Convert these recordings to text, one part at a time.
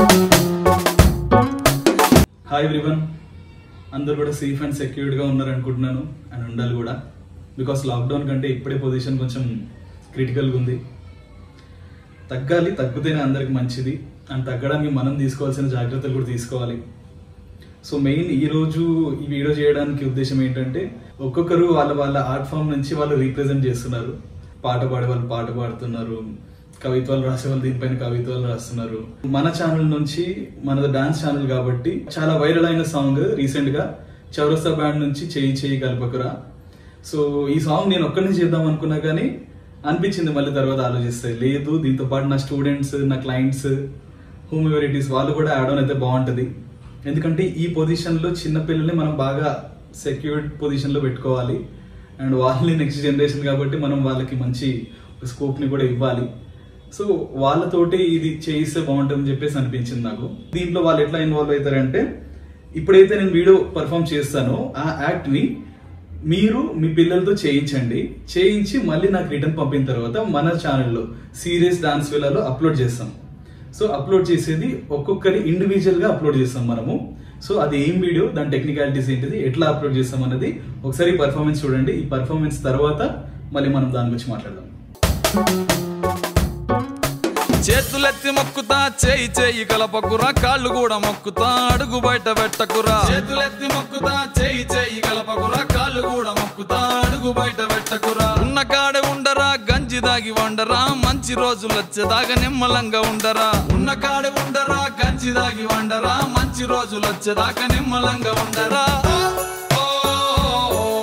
hi everyone అందరూ కూడా safe and సెక్యూర్డ్గా ఉన్నారు అనుకుంటున్నాను అండ్ ఉండాలి కూడా బికాస్ లాక్డౌన్ కంటే ఇప్పుడే పొజిషన్ కొంచెం క్రిటికల్గా ఉంది తగ్గాలి తగ్గితేనే అందరికి మంచిది అండ్ తగ్గడానికి మనం తీసుకోవాల్సిన జాగ్రత్తలు కూడా తీసుకోవాలి సో మెయిన్ ఈ రోజు ఈ వీడియో చేయడానికి ఉద్దేశం ఏంటంటే ఒక్కొక్కరు వాళ్ళ వాళ్ళ ఆర్ట్ ఫామ్ నుంచి వాళ్ళు రీప్రజెంట్ చేస్తున్నారు పాట పాడే వాళ్ళు పాట పాడుతున్నారు కవిత్వాలు రాసే వాళ్ళు దీనిపైన కవిత్వాలు రాస్తున్నారు మన ఛానల్ నుంచి మనది డాన్స్ ఛానల్ కాబట్టి చాలా వైరల్ అయిన సాంగ్ రీసెంట్ గా చౌరస్తా బ్యాండ్ నుంచి చేయి చేయి కలపకురా సో ఈ సాంగ్ నేను ఒక్కడిని చేద్దాం అనుకున్నా కానీ అనిపించింది మళ్ళీ తర్వాత ఆలోచిస్తే లేదు దీంతో పాటు నా స్టూడెంట్స్ నా క్లయింట్స్ హోమ్ ఎవరిటీస్ వాళ్ళు కూడా యాడ్ ఆన్ అయితే బాగుంటుంది ఎందుకంటే ఈ పొజిషన్లో చిన్న పిల్లల్ని మనం బాగా సెక్యూర్డ్ పొజిషన్లో పెట్టుకోవాలి అండ్ వాళ్ళని నెక్స్ట్ జనరేషన్ కాబట్టి మనం వాళ్ళకి మంచి స్కోప్ని కూడా ఇవ్వాలి సో వాళ్ళతోటి ఇది చేయిస్తే బాగుంటుందని చెప్పేసి అనిపించింది నాకు దీంట్లో వాళ్ళు ఎట్లా ఇన్వాల్వ్ అవుతారంటే ఇప్పుడైతే నేను వీడియో పర్ఫామ్ చేస్తానో ఆ యాక్ట్ని మీరు మీ పిల్లలతో చేయించండి చేయించి మళ్ళీ నాకు రిటర్న్ పంపిన తర్వాత మన ఛానల్లో సీరియస్ డాన్స్ వేలాలో అప్లోడ్ చేస్తాం సో అప్లోడ్ చేసేది ఒక్కొక్కరి ఇండివిజువల్ గా అప్లోడ్ చేస్తాం మనము సో అది ఏం వీడియో దాని టెక్నికాలిటీస్ ఏంటిది ఎట్లా అప్లోడ్ చేస్తాం అన్నది ఒకసారి పర్ఫార్మెన్స్ చూడండి ఈ పర్ఫార్మెన్స్ తర్వాత మళ్ళీ మనం దాని గురించి మాట్లాడదాం చేతులెత్తి మొక్కుతా చేయి చేయి కలపకురా కాళ్ళు కూడా మొక్కుతా అడుగు బయట పెట్టకురా చేతులెత్తి మొక్కుతా చేయి చేయి కలపకురా కాళ్ళు కూడా మొక్కుతా అడుగు బయట పెట్టకురా ఉన్న కాడే ఉండరా గంజి దాగి వండరా మంచి రోజులు వచ్చేదాకా నిమ్మలంగా ఉండరా ఉన్న కాడే ఉండరా గంజి దాగి వండరా మంచి రోజులు వచ్చేదాకా నిమ్మలంగా ఉండరా ఓ, ఓ,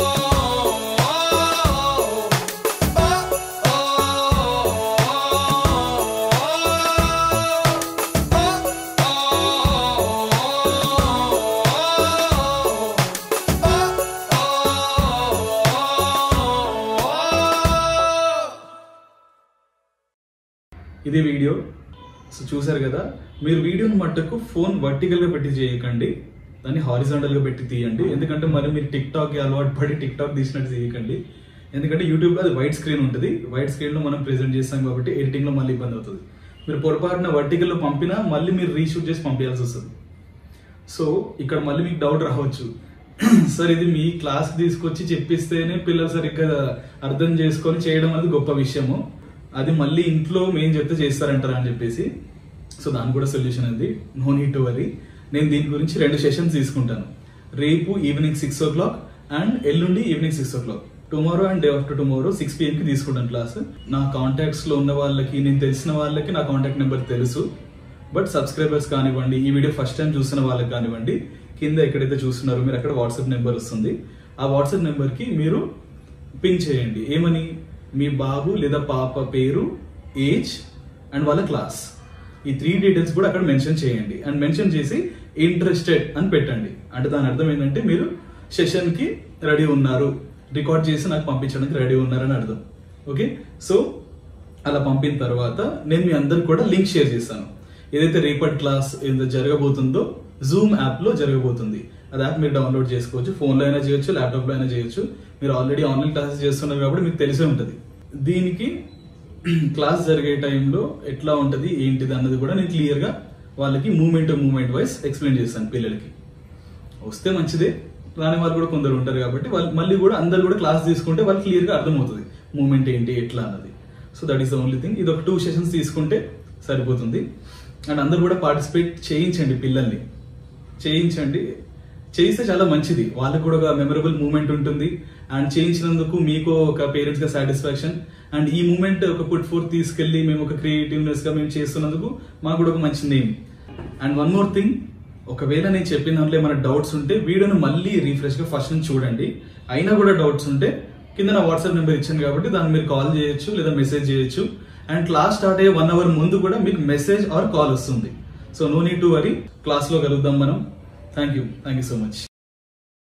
ఇది వీడియో సో చూసారు కదా మీరు వీడియోని మట్టుకు ఫోన్ వర్టికల్ గా పెట్టి చేయకండి దాన్ని హారిజాంటల్ గా పెట్టి తీయండి ఎందుకంటే మరి మీరు టిక్ టాక్ అలవాటు పడి టిక్ టాక్ తీసినట్టు చేయకండి ఎందుకంటే యూట్యూబ్ లో అది వైట్ స్క్రీన్ ఉంటుంది వైట్ స్క్రీన్ లో మనం ప్రెజెంట్ చేస్తాం కాబట్టి ఎడిటింగ్ లో మళ్ళీ ఇబ్బంది అవుతుంది మీరు పొరపాటున వర్టికల్ లో పంపినా మళ్ళీ మీరు రీషూట్ చేసి పంపించాల్సి వస్తుంది సో ఇక్కడ మళ్ళీ మీకు డౌట్ రావచ్చు సార్ ఇది మీ క్లాస్ తీసుకొచ్చి చెప్పిస్తేనే పిల్లలు సరిగ్గా అర్థం చేసుకొని చేయడం అనేది గొప్ప విషయము అది మళ్ళీ ఇంట్లో మేము చెప్తే చేస్తారంటారా అని చెప్పేసి సో దానికి కూడా సొల్యూషన్ ఉంది నో నీడ్ టు వరీ నేను దీని గురించి రెండు సెషన్స్ తీసుకుంటాను రేపు evening six o'clock and ఎల్లుండి evening six o'clock tomorrow and day after tomorrow six PM కి తీసుకుంటాను క్లాస్ నా కాంటాక్ట్స్ లో ఉన్న వాళ్ళకి నేను తెలిసిన వాళ్ళకి నా కాంటాక్ట్ నెంబర్ తెలుసు బట్ సబ్స్క్రైబర్స్ కానివ్వండి ఈ వీడియో ఫస్ట్ టైం చూసిన వాళ్ళకి కానివ్వండి కింద ఎక్కడైతే చూస్తున్నారో మీరు అక్కడ వాట్సాప్ నెంబర్ వస్తుంది ఆ వాట్సాప్ నెంబర్ కి మీరు పింక్ చేయండి ఏమని మీ బాబు లేదా పాప పేరు ఏజ్ అండ్ వాళ్ళ క్లాస్ ఈ త్రీ డీటెయిల్స్ కూడా అక్కడ మెన్షన్ చేయండి అండ్ మెన్షన్ చేసి ఇంట్రెస్టెడ్ అని పెట్టండి అంటే దాని అర్థం ఏంటంటే మీరు సెషన్ కి రెడీ ఉన్నారు రికార్డ్ చేసి నాకు పంపించడానికి రెడీ ఉన్నారని అర్థం ఓకే సో అలా పంపిన తర్వాత నేను మీ అందరికి కూడా లింక్ షేర్ చేస్తాను ఏదైతే రేపటి క్లాస్ ఏదో జరగబోతుందో జూమ్ యాప్ లో జరగబోతుంది అది యాప్ మీరు డౌన్లోడ్ చేసుకోవచ్చు ఫోన్ లో అయినా చేయొచ్చు ల్యాప్టాప్ లో అయినా చేయొచ్చు మీరు ఆల్రెడీ ఆన్లైన్ క్లాసెస్ చేస్తున్నారు కాబట్టి మీకు తెలిసే ఉంటుంది దీనికి క్లాస్ జరిగే టైంలో ఎట్లా ఉంటది ఏంటిది అన్నది కూడా నేను క్లియర్ గా వాళ్ళకి మూమెంట్ మూమెంట్ వైస్ ఎక్స్ప్లెయిన్ చేస్తాను పిల్లలకి వస్తే మంచిదే రాని వాళ్ళు కూడా కొందరు ఉంటారు కాబట్టి వాళ్ళు మళ్ళీ కూడా అందరు కూడా క్లాస్ తీసుకుంటే వాళ్ళకి క్లియర్ గా అర్థమవుతుంది మూమెంట్ ఏంటి ఎట్లా అన్నది so that is the only thing ఇది ఒక టూ సెషన్స్ తీసుకుంటే సరిపోతుంది అండ్ అందరు కూడా పార్టిసిపేట్ చేయించండి పిల్లల్ని చేయించండి చేయిస్తే చాలా మంచిది వాళ్ళకు కూడా ఒక మెమరబుల్ మూమెంట్ ఉంటుంది అండ్ చేయించినందుకు మీకు ఒక పేరెంట్స్ గా సాటిస్ఫాక్షన్ అండ్ ఈ మూమెంట్ ఒక పుట్ ఫోర్ తీసుకెళ్లి మేము ఒక క్రియేటివ్నెస్ గా మేము చేస్తున్నందుకు మాకు కూడా ఒక మంచి name and one more thing ఒకవేళ నేను చెప్పిన దాంట్లో ఏమైనా డౌట్స్ ఉంటే వీడియోను మళ్ళీ రీఫ్రెష్ గా ఫస్ట్ నుంచి చూడండి అయినా కూడా డౌట్స్ ఉంటే కింద నా వాట్సాప్ నెంబర్ ఇచ్చాను కాబట్టి దాన్ని మీరు కాల్ చేయొచ్చు లేదా మెసేజ్ చేయొచ్చు అండ్ క్లాస్ స్టార్ట్ అయ్యే వన్ అవర్ ముందు కూడా మీకు మెసేజ్ ఆర్ కాల్ వస్తుంది so no need to worry class లో కలుద్దాం మనం thank you thank you so much